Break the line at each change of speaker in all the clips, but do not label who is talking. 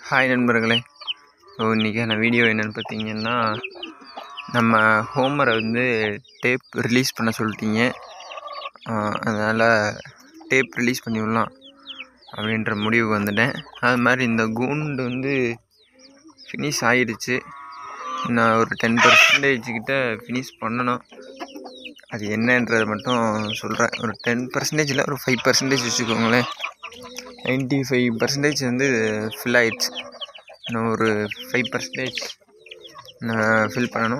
hi நண்பர்களே so இன்றைக்கான video என்னென்னு பார்த்தீங்கன்னா நம்ம ஹோமரை வந்து டேப் ரிலீஸ் பண்ண சொல்லிட்டீங்க அதனால் டேப் ரிலீஸ் பண்ணி விடலாம் அப்படின்ற முடிவுக்கு வந்துட்டேன் அது மாதிரி இந்த கூண்டு வந்து ஃபினிஷ் ஆகிடுச்சு நான் ஒரு டென் பர்சன்டேஜ் கிட்ட ஃபினிஷ் பண்ணணும் அது என்னன்றதை மட்டும் சொல்கிறேன் ஒரு டென் பர்சன்டேஜில் ஒரு ஃபைவ் பர்சன்டேஜ் வச்சுக்கோங்களேன் நைன்ட்டி ஃபைவ் பர்சன்டேஜ் வந்து ஃபில் ஆயிடுச்சு இன்னும் ஒரு ஃபைவ் பர்சன்டேஜ் நான் ஃபில் பண்ணணும்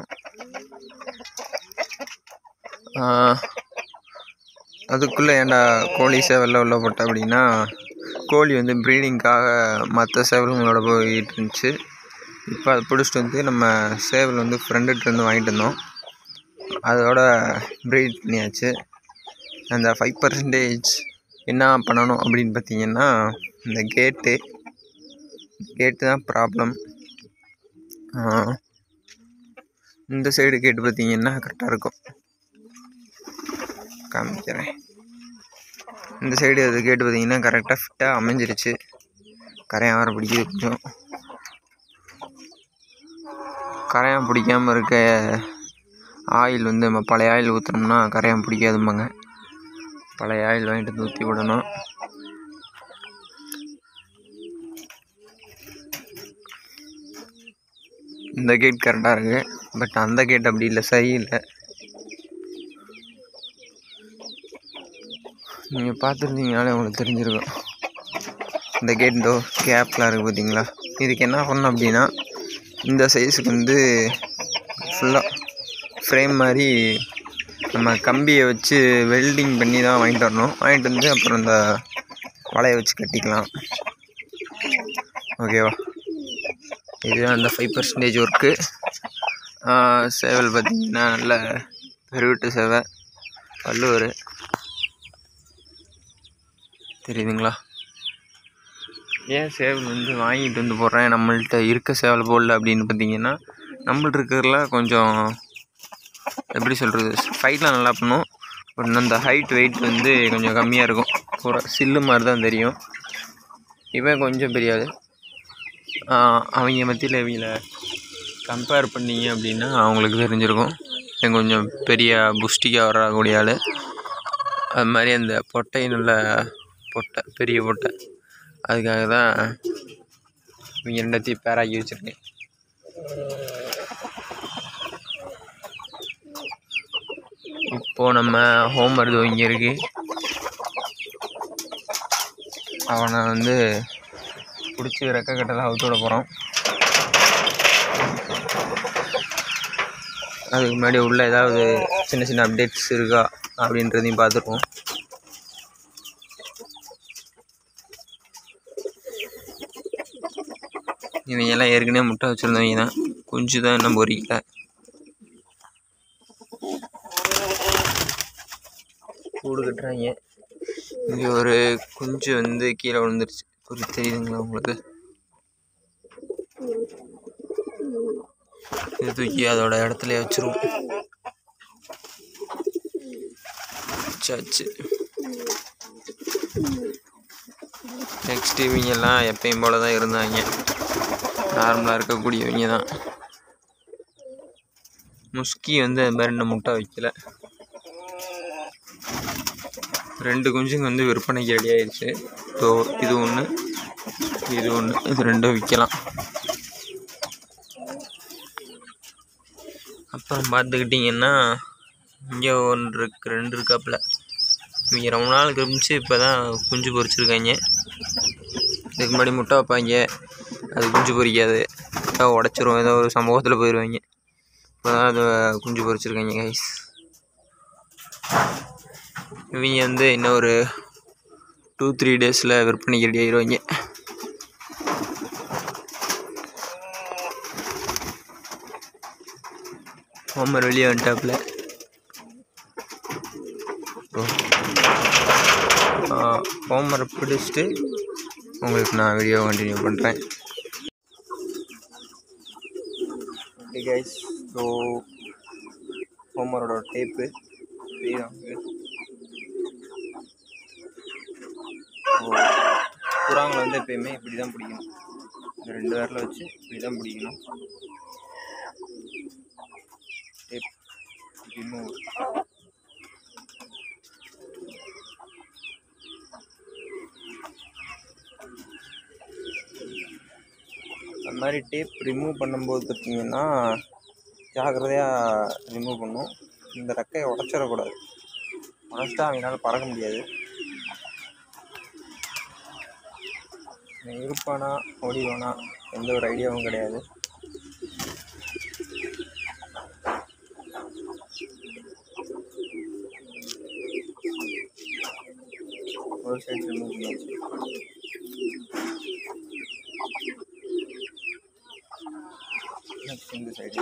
அதுக்குள்ளே ஏன்டா கோழி சேவலில் உள்ள போட்ட அப்படின்னா கோழி வந்து ப்ரீடிங்காக மற்ற சேவலுங்களோட போயிட்டு இருந்துச்சு இப்போ அதை பிடிச்சிட்டு வந்து நம்ம சேவல் வந்து ஃப்ரெண்டுகிட்டேருந்து வாங்கிட்டு வந்தோம் அதோட ப்ரீட் பண்ணியாச்சு அந்த ஃபைவ் பர்சன்டேஜ் என்ன பண்ணணும் அப்படின்னு பார்த்தீங்கன்னா இந்த கேட்டு கேட்டு தான் ப்ராப்ளம் இந்த சைடு கேட்டு பார்த்தீங்கன்னா கரெக்டாக இருக்கும் காமிக்கிறேன் இந்த சைடு அது கேட்டு பார்த்தீங்கன்னா கரெக்டாக ஃபிட்டாக அமைஞ்சிருச்சு கரையான் வர பிடிக்குது கொஞ்சம் கரையான் பிடிக்காமல் இருக்க ஆயில் வந்து நம்ம பழைய ஆயில் ஊற்றுனோம்னா கரையான் பிடிக்காதும்பாங்க பழைய ஆயில் வாங்கிட்டு வந்து ஊற்றி விடணும் இந்த கேட் கரெக்டாக இருக்குது பட் அந்த கேட் அப்படி இல்லை சரியில்லை நீங்கள் பார்த்துருந்தீங்கனாலே உங்களுக்கு தெரிஞ்சிருக்கும் இந்த கேட் டோ கேப்லாம் இருக்குது பார்த்தீங்களா இதுக்கு என்ன பண்ணணும் அப்படின்னா இந்த சைஸுக்கு வந்து ஃபுல்லாக ஃப்ரேம் மாதிரி நம்ம கம்பியை வச்சு வெல்டிங் பண்ணி தான் வாங்கிட்டு வரணும் வாங்கிட்டு வந்து அப்புறம் இந்த வலையை வச்சு கட்டிக்கலாம் ஓகேவா இதுதான் அந்த ஃபைவ் பர்சன்டேஜ் ஒர்க்கு சேவல் பார்த்திங்கன்னா நல்ல பெருவிட்டு சேவை வள்ளுவர் தெரியுதுங்களா ஏன் சேவல் வந்து வாங்கிட்டு வந்து போடுறேன் நம்மள்ட்ட இருக்க சேவல் போடல அப்படின்னு பார்த்தீங்கன்னா நம்மள்ட்ட இருக்கிறதுல கொஞ்சம் எப்படி சொல்கிறது ஃபைட்லாம் நல்லா பண்ணும் பட் அந்த ஹைட் வெயிட் வந்து கொஞ்சம் கம்மியாக இருக்கும் ஒரு சில்லு மாதிரி தான் தெரியும் இவன் கொஞ்சம் பெரியாது அவங்க மத்தியில் இவங்கள கம்பேர் பண்ணீங்க அப்படின்னா அவங்களுக்கு தெரிஞ்சிருக்கும் இவன் கொஞ்சம் பெரிய புஷ்டிக்காக வரக்கூடிய ஆள் அது மாதிரி அந்த பொட்டை நல்ல பொட்டை பெரிய பொட்டை அதுக்காக தான் இவங்க ரெண்டத்தையும் பேராக்கி வச்சுருக்கேன் இப்போது நம்ம ஹோம் வருது இங்கே இருக்கு அவனை வந்து பிடிச்சி ரெக்க கட்டெல்லாம் அவுத்து விட போகிறோம் அதுக்கு முன்னாடி உள்ள ஏதாவது சின்ன சின்ன அப்டேட்ஸ் இருக்கா அப்படின்றதையும் பார்த்துருவோம் இவங்க எல்லாம் ஏற்கனவே முட்டை வச்சுருந்தவங்க தான் குஞ்சு தான் இன்னும் பொறிக்கல கூடு கட்டுறாங்க இங்கே ஒரு குஞ்சு வந்து கீழே விழுந்துருச்சு ஒரு தெரியுதுங்களா உங்களுக்கு இது தூக்கி அதோட இடத்துல வச்சிருவோம் வச்சாச்சு நெக்ஸ்ட் இவங்கெல்லாம் எப்பயும் போல தான் இருந்தாங்க நார்மலாக இருக்கக்கூடியவங்க தான் முஸ்கி வந்து அது மாதிரி இன்னும் முட்டை வைக்கல ரெண்டு குஞ்சுங்க வந்து விற்பனைக்கு ரெடி ஆயிடுச்சு ஸோ இது ஒன்று இது ஒன்று இது ரெண்டும் விற்கலாம் அப்புறம் பார்த்துக்கிட்டிங்கன்னா இங்கே ஒன்று இருக்கு ரெண்டு இருக்காப்புல இவங்க ரொம்ப நாள் கழிச்சு இப்போ தான் குஞ்சு பொரிச்சிருக்காங்க இதுக்கு முன்னாடி முட்டை வைப்பாங்க அது குஞ்சு பொரிக்காது உடச்சிரும் ஏதோ ஒரு சம்பவத்தில் போயிடுவாங்க இப்போ தான் அது குஞ்சு பொரிச்சிருக்காங்க கைஸ் இவங்க வந்து இன்னும் ஒரு டூ த்ரீ டேஸில் விற்பனைக்கு ரெடி ஆயிடுவாங்க ஹோமர் வெளியே வந்துட்டாப்புல ஹோமரை பிடிச்சிட்டு உங்களுக்கு நான் வீடியோ கண்டினியூ பண்ணுறேன் ஓகே கைஸ் ஸோ ஹோமரோட டேப்பு புறாங்களை வந்து எப்பயுமே இப்படி தான் பிடிக்கணும் இந்த ரெண்டு விரல வச்சு இப்படி தான் பிடிக்கணும் டேப் ரிமூவ் அந்த மாதிரி டேப் ரிமூவ் பண்ணும்போது பார்த்தீங்கன்னா ஜாக்கிரதையாக ரிமூவ் பண்ணும் இந்த ரெக்கையை உடச்சிடக்கூடாது உடச்சிட்டா அவங்களால பறக்க முடியாது இவன் இருப்பானா ஓடிவானா எந்த ஒரு ஐடியாவும் கிடையாது ஒரு சைடு ரிமூவ் பண்ணியாச்சு நெக்ஸ்ட் இந்த சைடு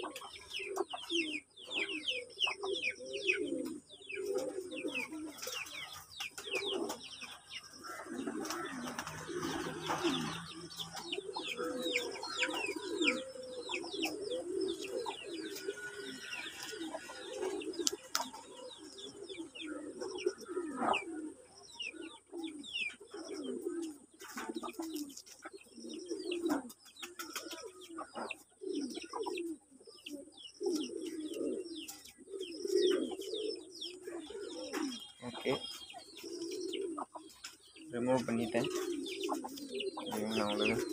ஓகே ரிமூவ் பண்ணிட்டேன் இருங்க, நான் உங்களுக்கு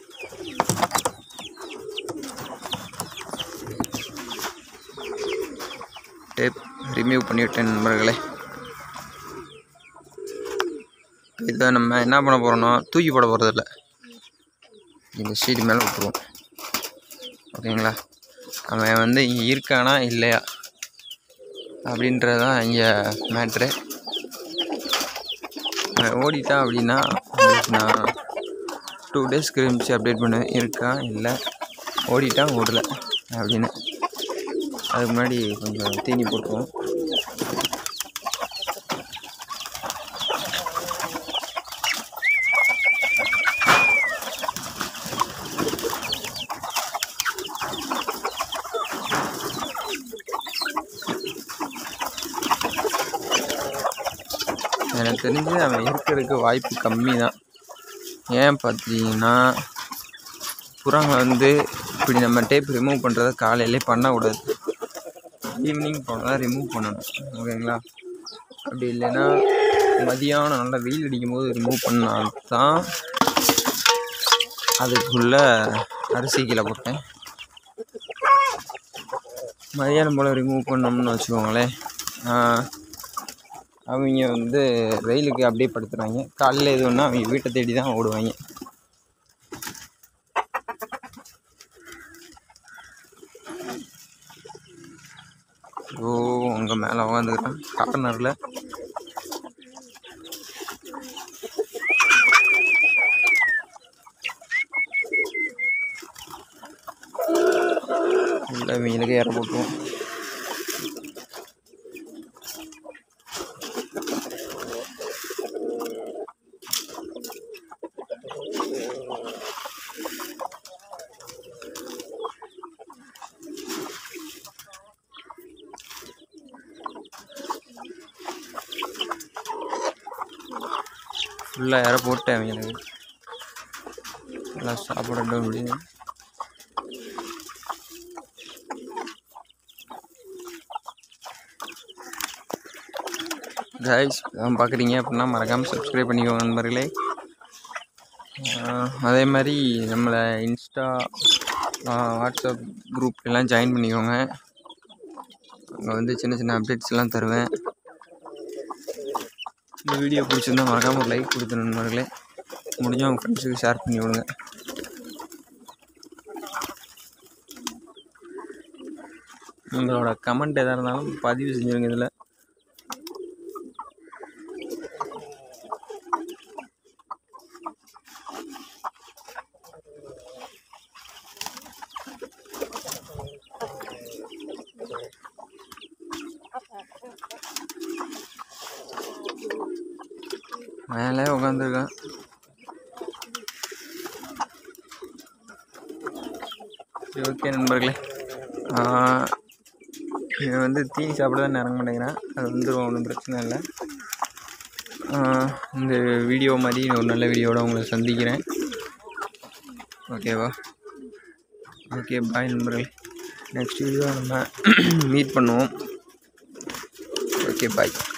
டேப் ரிமூவ் பண்ணிவிட்டேன் நண்பர்களே இதை நம்ம என்ன பண்ண போகிறோம்னா தூக்கி போட போகிறதில்ல இந்த ஷீட் மேலே விட்டுருவோம் ஓகேங்களா அவன் வந்து இங்கே இருக்கானா இல்லையா அப்படின்றது தான் இங்கே மேட்ரு ஓடிட்டான் அப்படின்னா அவனுக்கு நான் டூ டேஸ்க்கு இருந்துச்சு அப்டேட் பண்ணுவேன் இருக்கா இல்லை ஓடிட்டான் ஓடல அப்படின்னு அதுக்கு முன்னாடி கொஞ்சம் தீனி போட்டுருவோம் எனக்கு தெரிஞ்சு அவன் இருக்கிறதுக்கு வாய்ப்பு கம்மி தான் ஏன் பார்த்தீங்கன்னா புறாங்களை வந்து இப்படி நம்ம டேப் ரிமூவ் பண்ணுறத காலையிலே பண்ணக்கூடாது ஈவினிங் போனால் தான் ரிமூவ் பண்ணணும் ஓகேங்களா அப்படி இல்லைன்னா மதியானம் நல்லா வெயில் அடிக்கும் போது ரிமூவ் பண்ணால் தான் அதுக்குள்ளே அரிசி கீழே போட்டேன் மதியானம் போல் ரிமூவ் பண்ணோம்னு வச்சுக்கோங்களேன் ஆஹ், அவங்க வந்து வெயிலுக்கு அப்படியே படுத்துறாங்க காலையில் எது ஒன்றா அவங்க வீட்டை தேடி தான் ஓடுவாங்க ஓ அங்கே மேலே உட்காந்துக்கிறான் கார்னரில் இல்லை இவங்களுக்கு ஏற போட்டுருவோம் ஃபுல்லாக இற போட்டேன் அவங்களுக்கு நல்லா சாப்பிடட்டும் அப்படின்னு கைஸ் பார்க்குறீங்க அப்படின்னா மறக்காமல் சப்ஸ்கிரைப் பண்ணிக்கோங்க நண்பர்களே ஆஹ் அதே மாதிரி நம்மளை இன்ஸ்டா வாட்ஸ்அப் குரூப் எல்லாம் ஜாயின் பண்ணிக்கோங்க அங்கே வந்து சின்ன சின்ன அப்டேட்ஸ் எல்லாம் தருவேன் இந்த வீடியோ பிடிச்சிருந்தா மறக்காமல் ஒரு லைக் கொடுத்து நண்பர்களே முடிஞ்ச உங்கள் ஃப்ரெண்ட்ஸுக்கு ஷேர் பண்ணி விடுங்க உங்களோட கமெண்ட் எதாக இருந்தாலும் பதிவு செஞ்சுருங்க இதில் மேலே உட்காந்துருக்கான் சரி ஓகே நண்பர்களே ஆஹ் இவன் வந்து தீனி சாப்பிட தான் இறங்க மாட்டேங்கிறான் அது வந்துடும் ஒன்றும் பிரச்சனை இல்லை ஆஹ் இந்த வீடியோ மாதிரி ஒரு நல்ல வீடியோட உங்களை சந்திக்கிறேன் ஓகேவா ஓகே பாய் நண்பர்களே நெக்ஸ்ட் வீடியோ நம்ம மீட் பண்ணுவோம் ஓகே பாய்